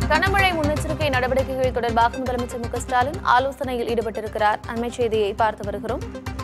கனமழை முன்னெச்சரிக்கை நடவடிக்கைகள் தொடர்பாக முதலமைச்சர் மு க ஸ்டாலின் ஆலோசனையில் ஈடுபட்டிருக்கிறார் அண்மை செய்தியை பார்த்து வருகிறோம்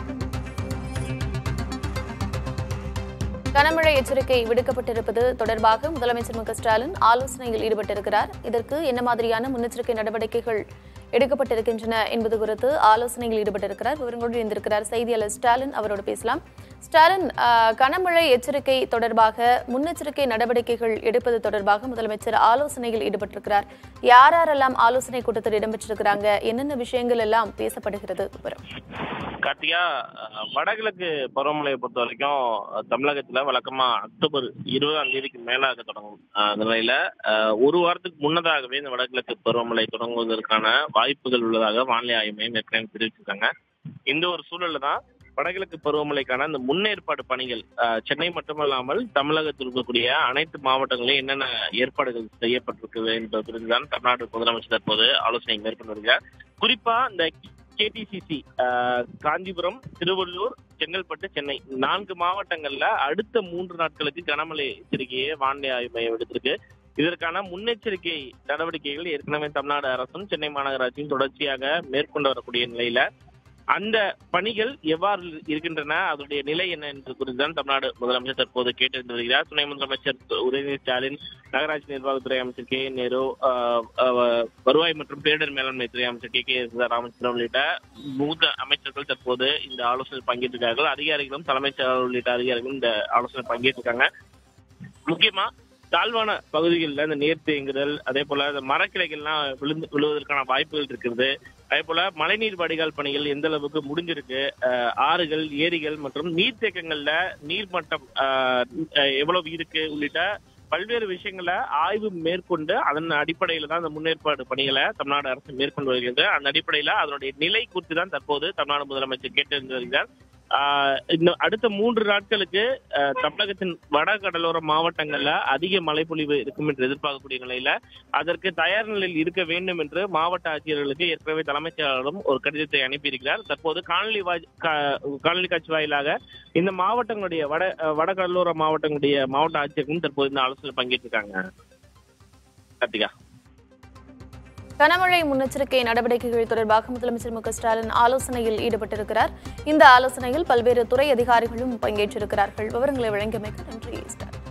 கனமழை எச்சரிக்கை விடுக்கப்பட்டிருப்பது தொடர்பாக முதலமைச்சர் மு க ஸ்டாலின் ஆலோசனையில் ஈடுபட்டிருக்கிறார் இதற்கு என்ன மாதிரியான முன்னெச்சரிக்கை நடவடிக்கைகள் எடுக்கப்பட்டிருக்கின்றன என்பது குறித்து ஆலோசனையில் ஈடுபட்டிருக்கிறார் விவரங்களோடு இருந்திருக்கிறார் செய்தியாளர் ஸ்டாலின் அவரோடு பேசலாம் ஸ்டாலின் ஆஹ், கனமழை எச்சரிக்கை தொடர்பாக முன்னெச்சரிக்கை நடவடிக்கைகள் எடுப்பது தொடர்பாக முதலமைச்சர் ஆலோசனையில் ஈடுபட்டிருக்கிறார் யார் யாரெல்லாம் ஆலோசனை கூட்டத்தில் இடம்பெற்றிருக்கிறாங்க என்னென்ன விஷயங்கள் எல்லாம் பேசப்படுகிறது விவரம் கார்த்திகா அஹ், வடகிழக்கு பருவமழையை பொறுத்த வரைக்கும் அஹ், தமிழகத்துல வழக்கமா அக்டோபர் இருபதாம் தேதிக்கு மேலாக தொடங்கும் அஹ், அந்த நிலையில அஹ், ஒரு வாரத்துக்கு முன்னதாகவே இந்த வடகிழக்கு பருவமழை தொடங்குவதற்கான வாய்ப்புகள் உள்ளதாக வானிலை ஆய்வு மையம் ஏற்கனவே தெரிவிச்சிருக்காங்க இந்த ஒரு சூழல்ல தான் வடகிழக்கு பருவமழைக்கான அந்த முன்னேற்பாடு பணிகள் அஹ், சென்னை மட்டுமல்லாமல் தமிழகத்தில் இருக்கக்கூடிய அனைத்து மாவட்டங்களிலும் என்னென்ன ஏற்பாடுகள் செய்யப்பட்டிருக்குது என்பது குறித்து தான் தமிழ்நாடு முதலமைச்சர் தற்போது ஆலோசனை மேற்கொண்டு வருகிறார் குறிப்பா இந்த கேடிசிசி காஞ்சிபுரம் திருவள்ளூர் செங்கல்பட்டு சென்னை நான்கு மாவட்டங்கள்ல அடுத்த மூன்று நாட்களுக்கு கனமழை எச்சரிக்கையை வானிலை ஆய்வு மையம் எடுத்திருக்கு இதற்கான முன்னெச்சரிக்கை நடவடிக்கைகள் ஏற்கனவே தமிழ்நாடு அரசும் சென்னை மாநகராட்சியும் தொடர்ச்சியாக மேற்கொண்டு வரக்கூடிய நிலையில அந்த பணிகள் எவ்வாறு இருக்கின்றன அதனுடைய நிலை என்ன என்று குறித்து தான் தமிழ்நாடு முதலமைச்சர் தற்போது கேட்டறிந்து வருகிறார் துணை முதலமைச்சர் உதயநிதி ஸ்டாலின் நகராட்சி நிர்வாகத்துறை அமைச்சர் கே என் நேரு ஆஹ், ஆஹ், வருவாய் மற்றும் பேரிடர் மேலாண்மை துறை அமைச்சர் கே கே ராமச்சந்திரன் உள்ளிட்ட மூத்த அமைச்சர்கள் தற்போது இந்த ஆலோசனையில் பங்கேற்றிருக்கார்கள் அதிகாரிகளும் தலைமைச் செயலாளர் உள்ளிட்ட அதிகாரிகளும் இந்த ஆலோசனை பங்கேற்றிருக்காங்க முக்கியமா தாழ்வான பகுதிகளில் இந்த நீர் தேங்குதல் அதே போல இந்த மரக்கிளைகள்லாம் விழுந்து விழுவதற்கான வாய்ப்புகள் இருக்கிறது அதே போல மழைநீர் வடிகால் பணிகள் எந்த அளவுக்கு முடிஞ்சிருக்கு அஹ், ஆறுகள் ஏரிகள் மற்றும் நீர்த்தேக்கங்கள்ல நீர்மட்டம் அஹ், அஹ், எவ்வளவு இருக்கு உள்ளிட்ட பல்வேறு விஷயங்களை ஆய்வு மேற்கொண்டு அதன் அடிப்படையில தான் அந்த முன்னேற்பாடு பணிகளை தமிழ்நாடு அரசு மேற்கொண்டு வருகிறது அந்த அடிப்படையில அதனுடைய நிலை குறித்து தான் தற்போது தமிழ்நாடு முதலமைச்சர் கேட்டறிந்து வருகிறார் ஆஹ் இன்னும் அடுத்த மூன்று நாட்களுக்கு ஆஹ் தமிழகத்தின் வட கடலோர மாவட்டங்கள்ல அதிக மழைப்பொழிவு இருக்கும் என்று எதிர்பார்க்கக்கூடிய நிலையில அதற்கு தயார் நிலையில் இருக்க வேண்டும் என்று மாவட்ட ஆட்சியர்களுக்கு ஏற்கனவே தலைமைச் செயலாளரும் ஒரு கடிதத்தை அனுப்பியிருக்கிறார் தற்போது காணொலி வாய்- கா- காணொலி காட்சி வாயிலாக இந்த மாவட்டங்களுடைய வட அஹ் வட கடலோர மாவட்டங்களுடைய மாவட்ட ஆட்சியர்களும் தற்போது இந்த ஆலோசனை பங்கேற்றிருக்காங்க கார்த்திகா கனமழை முன்னெச்சரிக்கை நடவடிக்கைகள் தொடர்பாக முதலமைச்சர் மு க ஸ்டாலின் ஆலோசனையில் ஈடுபட்டிருக்கிறார் இந்த ஆலோசனையில் பல்வேறு துறை அதிகாரிகளும் பங்கேற்றிருக்கிறார்கள் விவரங்களை வழங்கியமைக்கு நன்றி ஸ்டாலின்